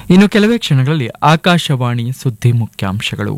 ಇನ್ನು ಕೆಲವೇ ಕ್ಷಣಗಳಲ್ಲಿ ಆಕಾಶವಾಣಿ ಸುದ್ದಿ ಮುಖ್ಯಾಂಶಗಳು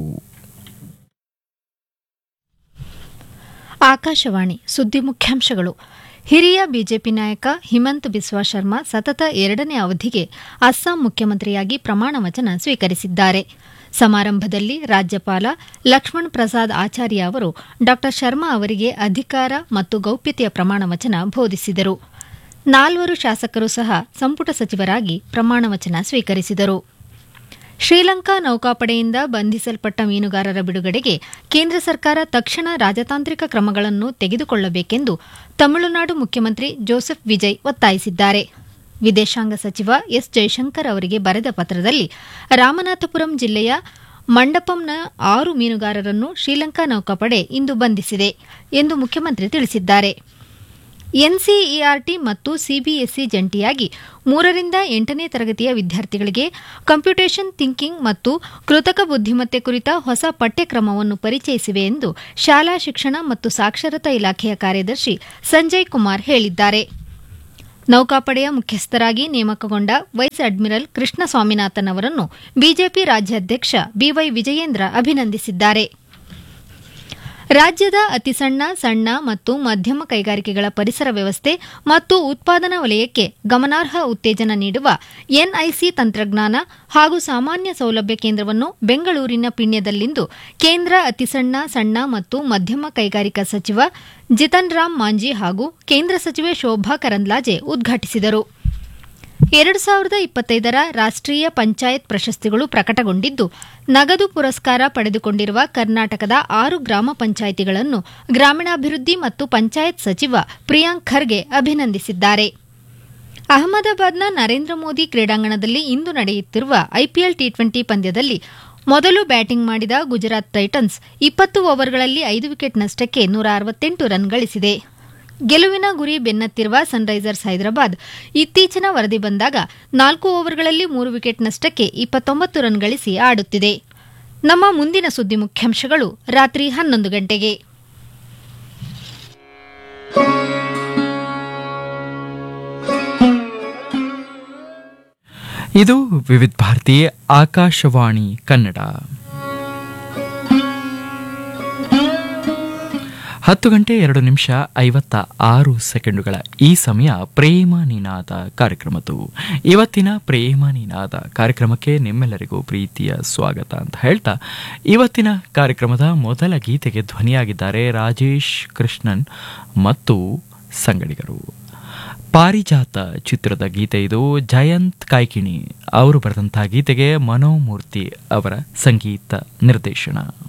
ಆಕಾಶವಾಣಿ ಸುದ್ದಿ ಮುಖ್ಯಾಂಶಗಳು ಹಿರಿಯ ಬಿಜೆಪಿ ನಾಯಕ ಹಿಮಂತ್ ಬಿಸ್ವಾ ಶರ್ಮಾ ಸತತ ಎರಡನೇ ಅವಧಿಗೆ ಅಸ್ಸಾಂ ಮುಖ್ಯಮಂತ್ರಿಯಾಗಿ ಪ್ರಮಾಣ ವಚನ ಸ್ವೀಕರಿಸಿದ್ದಾರೆ ಸಮಾರಂಭದಲ್ಲಿ ರಾಜ್ಯಪಾಲ ಲಕ್ಷ್ಮಣ್ ಪ್ರಸಾದ್ ಆಚಾರ್ಯ ಅವರು ಡಾ ಶರ್ಮಾ ಅವರಿಗೆ ಅಧಿಕಾರ ಮತ್ತು ಗೌಪ್ಯತೆಯ ಪ್ರಮಾಣ ವಚನ ಬೋಧಿಸಿದರು ನಾಲ್ವರು ಶಾಸಕರು ಸಹ ಸಂಪುಟ ಸಚಿವರಾಗಿ ಪ್ರಮಾಣ ವಚನ ಸ್ವೀಕರಿಸಿದರು ಶ್ರೀಲಂಕಾ ನೌಕಾಪಡೆಯಿಂದ ಬಂಧಿಸಲ್ಪಟ್ಟ ಮೀನುಗಾರರ ಬಿಡುಗಡೆಗೆ ಕೇಂದ್ರ ಸರ್ಕಾರ ತಕ್ಷಣ ರಾಜತಾಂತ್ರಿಕ ಕ್ರಮಗಳನ್ನು ತೆಗೆದುಕೊಳ್ಳಬೇಕೆಂದು ತಮಿಳುನಾಡು ಮುಖ್ಯಮಂತ್ರಿ ಜೋಸೆಫ್ ವಿಜಯ್ ಒತ್ತಾಯಿಸಿದ್ದಾರೆ ವಿದೇಶಾಂಗ ಸಚಿವ ಎಸ್ ಜೈಶಂಕರ್ ಅವರಿಗೆ ಬರೆದ ಪತ್ರದಲ್ಲಿ ರಾಮನಾಥಪುರಂ ಜಿಲ್ಲೆಯ ಮಂಡಪಂನ ಆರು ಮೀನುಗಾರರನ್ನು ಶ್ರೀಲಂಕಾ ನೌಕಾಪಡೆ ಇಂದು ಬಂಧಿಸಿದೆ ಎಂದು ಮುಖ್ಯಮಂತ್ರಿ ತಿಳಿಸಿದ್ದಾರೆ ಎನ್ಸಿಇಆರ್ಟಿ ಮತ್ತು ಸಿಬಿಎಸ್ಇ ಜಂಟಿಯಾಗಿ ಮೂರರಿಂದ ಎಂಟನೇ ತರಗತಿಯ ವಿದ್ಯಾರ್ಥಿಗಳಿಗೆ ಕಂಪ್ಯೂಟೇಷನ್ ಥಿಂಕಿಂಗ್ ಮತ್ತು ಕೃತಕ ಬುದ್ಧಿಮತ್ತೆ ಕುರಿತ ಹೊಸ ಪಠ್ಯಕ್ರಮವನ್ನು ಪರಿಚಯಿಸಿವೆ ಎಂದು ಶಾಲಾ ಶಿಕ್ಷಣ ಮತ್ತು ಸಾಕ್ಷರತಾ ಇಲಾಖೆಯ ಕಾರ್ಯದರ್ಶಿ ಸಂಜಯ್ ಕುಮಾರ್ ಹೇಳಿದ್ದಾರೆ ನೌಕಾಪಡೆಯ ಮುಖ್ಯಸ್ಥರಾಗಿ ನೇಮಕಗೊಂಡ ವೈಸ್ ಅಡ್ಮಿರಲ್ ಕೃಷ್ಣ ಸ್ವಾಮಿನಾಥನ್ ಅವರನ್ನು ಬಿಜೆಪಿ ರಾಜ್ಯಾಧ್ಯಕ್ಷ ಬಿವೈ ವಿಜಯೇಂದ್ರ ಅಭಿನಂದಿಸಿದ್ದಾರೆ ರಾಜ್ಯದ ಅತಿಸಣ್ಣ ಸಣ್ಣ ಮತ್ತು ಮಧ್ಯಮ ಕೈಗಾರಿಕೆಗಳ ಪರಿಸರ ವ್ಯವಸ್ಥೆ ಮತ್ತು ಉತ್ಪಾದನಾ ವಲಯಕ್ಕೆ ಗಮನಾರ್ಹ ಉತ್ತೇಜನ ನೀಡುವ ಎನ್ಐಸಿ ತಂತ್ರಜ್ಞಾನ ಹಾಗೂ ಸಾಮಾನ್ಯ ಸೌಲಭ್ಯ ಕೇಂದ್ರವನ್ನು ಬೆಂಗಳೂರಿನ ಪಿಣ್ಯದಲ್ಲಿಂದು ಕೇಂದ್ರ ಅತಿಸಣ್ಣ ಸಣ್ಣ ಮತ್ತು ಮಧ್ಯಮ ಕೈಗಾರಿಕಾ ಸಚಿವ ಜಿತನ್ ರಾಮ್ ಮಾಂಜಿ ಹಾಗೂ ಕೇಂದ್ರ ಸಚಿವೆ ಶೋಭಾ ಕರಂದ್ಲಾಜೆ ಉದ್ಘಾಟಿಸಿದರು ಎರಡು ಸಾವಿರದ ಇಪ್ಪತ್ತೈದರ ರಾಷ್ಟ್ರೀಯ ಪಂಚಾಯತ್ ಪ್ರಶಸ್ತಿಗಳು ಪ್ರಕಟಗೊಂಡಿದ್ದು ನಗದು ಪುರಸ್ಕಾರ ಪಡೆದುಕೊಂಡಿರುವ ಕರ್ನಾಟಕದ ಆರು ಗ್ರಾಮ ಪಂಚಾಯಿತಿಗಳನ್ನು ಗ್ರಾಮೀಣಾಭಿವೃದ್ಧಿ ಮತ್ತು ಪಂಚಾಯತ್ ಸಚಿವ ಪ್ರಿಯಾಂಕ್ ಖರ್ಗೆ ಅಭಿನಂದಿಸಿದ್ದಾರೆ ಅಹಮದಾಬಾದ್ನ ನರೇಂದ್ರ ಮೋದಿ ಕ್ರೀಡಾಂಗಣದಲ್ಲಿ ಇಂದು ನಡೆಯುತ್ತಿರುವ ಐಪಿಎಲ್ ಟಿ ಟ್ವೆಂಟಿ ಪಂದ್ಯದಲ್ಲಿ ಮೊದಲು ಬ್ಯಾಟಿಂಗ್ ಮಾಡಿದ ಗುಜರಾತ್ ಟೈಟನ್ಸ್ ಇಪ್ಪತ್ತು ಓವರ್ಗಳಲ್ಲಿ ಐದು ವಿಕೆಟ್ ನಷ್ಟಕ್ಕೆ ನೂರ ಅರವತ್ತೆಂಟು ರನ್ ಗಳಿಸಿದೆ ಗೆಲುವಿನ ಗುರಿ ಬೆನ್ನತ್ತಿರುವ ಸನ್ರೈಸರ್ಸ್ ಹೈದರಾಬಾದ್ ಇತ್ತೀಚಿನ ವರದಿ ಬಂದಾಗ ನಾಲ್ಕು ಓವರ್ಗಳಲ್ಲಿ ಮೂರು ವಿಕೆಟ್ ನಷ್ಟಕ್ಕೆ ಇಪ್ಪತ್ತೊಂಬತ್ತು ರನ್ ಗಳಿಸಿ ಆಡುತ್ತಿದೆ ನಮ್ಮ ಮುಂದಿನ ಸುದ್ದಿ ಮುಖ್ಯಾಂಶಗಳು ರಾತ್ರಿ ಹನ್ನೊಂದು ಗಂಟೆಗೆ ಇದು ವಿವಿಧ ಭಾರತಿ ಆಕಾಶವಾಣಿ ಕನ್ನಡ ಹತ್ತು ಗಂಟೆ ಎರಡು ನಿಮಿಷ ಐವತ್ತ ಆರು ಸೆಕೆಂಡುಗಳ ಈ ಸಮಯ ಪ್ರೇಮ ನಿನಾದ ಕಾರ್ಯಕ್ರಮದ್ದು ಇವತ್ತಿನ ಪ್ರೇಮ ನಿನಾದ ಕಾರ್ಯಕ್ರಮಕ್ಕೆ ನಿಮ್ಮೆಲ್ಲರಿಗೂ ಪ್ರೀತಿಯ ಸ್ವಾಗತ ಅಂತ ಹೇಳ್ತಾ ಇವತ್ತಿನ ಕಾರ್ಯಕ್ರಮದ ಮೊದಲ ಗೀತೆಗೆ ಧ್ವನಿಯಾಗಿದ್ದಾರೆ ರಾಜೇಶ್ ಕೃಷ್ಣನ್ ಮತ್ತು ಸಂಗಡಿಗರು ಪಾರಿಜಾತ ಚಿತ್ರದ ಗೀತೆ ಇದು ಜಯಂತ್ ಕಾಯ್ಕಿಣಿ ಅವರು ಬರೆದಂತಹ ಗೀತೆಗೆ ಮನೋಮೂರ್ತಿ ಅವರ ಸಂಗೀತ ನಿರ್ದೇಶನ